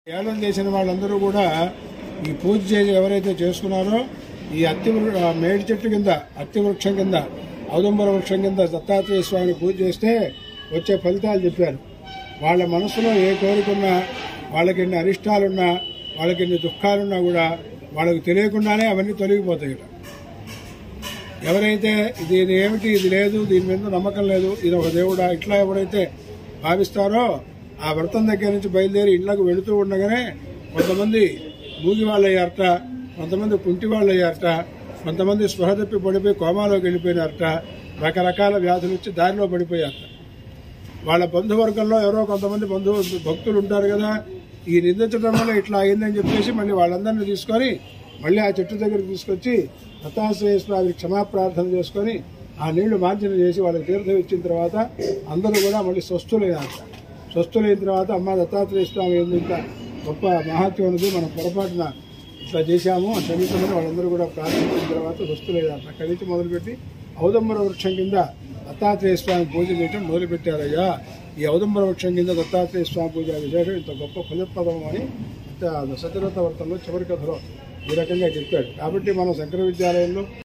ఏడం చేసిన వాళ్ళందరూ కూడా ఈ పూజ చేసి ఎవరైతే చేసుకున్నారో ఈ అత్తి వృ- ఆ మేడి చెట్టు కింద అత్తి వృక్షం కింద ఔదంబర వృక్షం కింద దత్తాత్రేయ స్వామిని పూజ చేస్తే వచ్చే ఫలితాలు చెప్పారు వాళ్ళ మనసులో ఏ కోరికున్నా వాళ్ళకి ఎన్ని అరిష్టాలున్నా వాళ్ళకి ఎన్ని దుఃఖాలున్నా కూడా వాళ్ళకి తెలియకుండానే అవన్నీ తొలగిపోతాయి ఎవరైతే ఇది ఇది ఏమిటి ఇది లేదు దీని మీద నమ్మకం లేదు ఇది ఒక దేవుడా ఇట్లా ఎవరైతే భావిస్తారో ఆ వ్రతం దగ్గర నుంచి బయలుదేరి ఇళ్లకు వెళుతూ ఉండగానే కొంతమంది మూగి వాళ్ళు అయ్యారట కొంతమంది కుంటి వాళ్ళు అయ్యారట కొంతమంది స్పృహ తప్పి పడిపోయి కోమాలోకి వెళ్ళిపోయినారట రకరకాల వ్యాధులు వచ్చి దారిలో పడిపోయారట వాళ్ళ బంధువర్గంలో ఎవరో కొంతమంది బంధు భక్తులు ఉంటారు కదా ఈ నిందించడం వల్ల ఇట్లా అయిందని చెప్పేసి మళ్ళీ వాళ్ళందరినీ తీసుకొని మళ్ళీ ఆ చెట్టు దగ్గరికి తీసుకొచ్చి దత్తాశ్రయ స్వామికి క్షమాప్రార్థన చేసుకొని ఆ నీళ్లు మార్జన చేసి వాళ్ళకి తీర్థం ఇచ్చిన తర్వాత అందరూ కూడా మళ్ళీ స్వస్థులైనారు స్వస్థులైన తర్వాత అమ్మ దత్తాత్రేయ స్వామి ఏంది ఇంత గొప్ప మహాత్యం ఉన్నది మనం పొరపాటున ఇట్లా చేశాము అని క్షమించమని వాళ్ళందరూ కూడా ప్రార్థించిన తర్వాత స్వస్థులయ్యారు అక్కడి నుంచి మొదలుపెట్టి ఔదంబర వృక్షం కింద దత్తాత్రేయ స్వామి పూజ చేయడం మొదలుపెట్టారయ్యా ఈ ఔదంబర వృక్షం కింద దత్తాత్రేయ స్వామి పూజ విశేషం ఇంత గొప్ప ఫలప్రదం అని సత్యరథ వ్రతంలో చివరి కథలో ఈ రకంగా చెప్పాడు కాబట్టి మనం శంకర విద్యాలయంలో